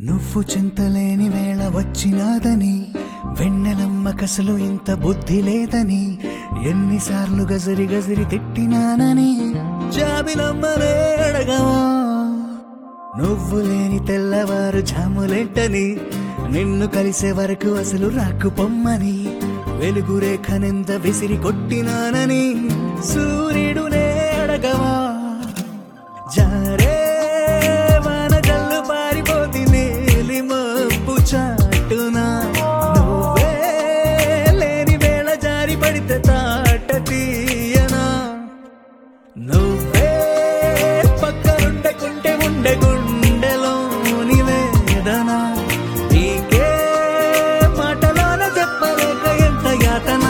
నువ్వు చింతలేని వేళ వచ్చినాదని వెన్నెలమ్మ కసలు ఇంత బుద్ధి లేదని ఎన్నిసార్లు గజరి గజరి తిట్టినానని జాబిలమ్మనే అడగవా నువ్వు లేని తెల్లవారు జాములేంటని నిన్ను కలిసే వరకు అసలు రాకు పొమ్మని వెలుగు రేఖనెంత విసిరి కొట్టినానని సూర్యుడునే అడగవా జారే వాన జల్లు పారిపోతి నీలి మబ్బు చాటునా నువ్వే లేని వేళ జారి పడితే తాట తీయనా నువ్వే పక్కనుండకుంటే ఉండే గుండెలోని వేదన నీకే మాటలోన చెప్పలేక ఎంత యాతన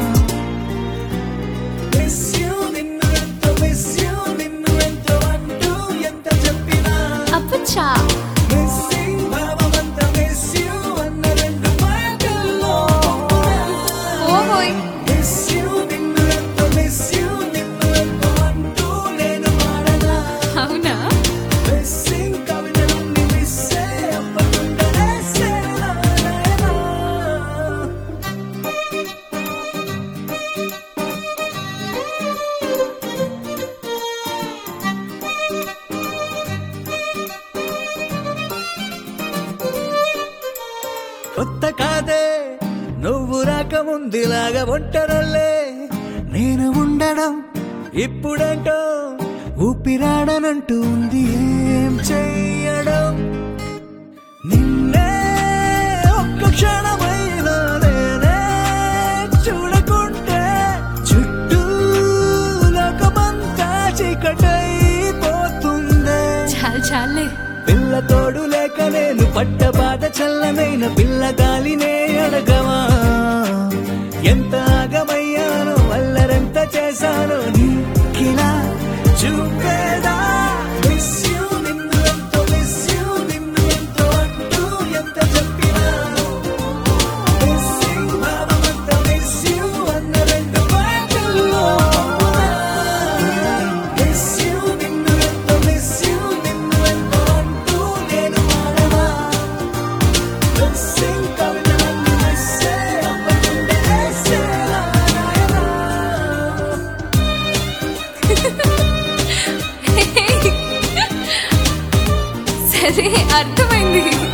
Miss you, నిన్ను ఎంత miss you, నిన్ను ఎంత అంటూ ఎంత చెప్పినా అప్పచ్చా Missing భావమంతా miss you అన్న రెండు మాటల్లో ఓహోయ్ Miss you, నిన్ను ఎంత miss you, నిన్ను ఎంత అంటూ నేను మారనా అవునా మిస్సింగ్ కవితలన్నీ మిస్సే అవ్వకుండానే సేలాయనా. కొత్త కాదే నువ్వు రాకముందులాగా ఒంటరల్లే నేను ఉండడం ఇప్పుడంటో ఊపిరాడనంటూ ఉంది ఏం చెయ్యడం నిన్నే ఒక్క క్షణమైనా నేనే చూడకుంటే చుట్టూ లోకమంతా చీకటైపోతుందే చాలు చాలే పిల్ల తోడు లేక నేను పట్ట బాధ చల్లనైన పిల్ల గాలినే అడగవా ఎంత ఆగమయ్యానో వల్లరెంత చేశానో నీకిలా చూపేదా Miss you, నిన్ను ఎంతో miss you, నిన్ను ఎంతో అంటూ ఎంత చెప్పినా Missing భావమంతా miss you అన్న రెండు మాటల్లో Miss you, నిన్ను ఎంతో miss you, నిన్ను ఎంతో అంటూ నేను మారవా Missing కవితలన్నీ miss ఏ అవ్వకుండే వేసేలా నాయనా. సరే అర్థమైంది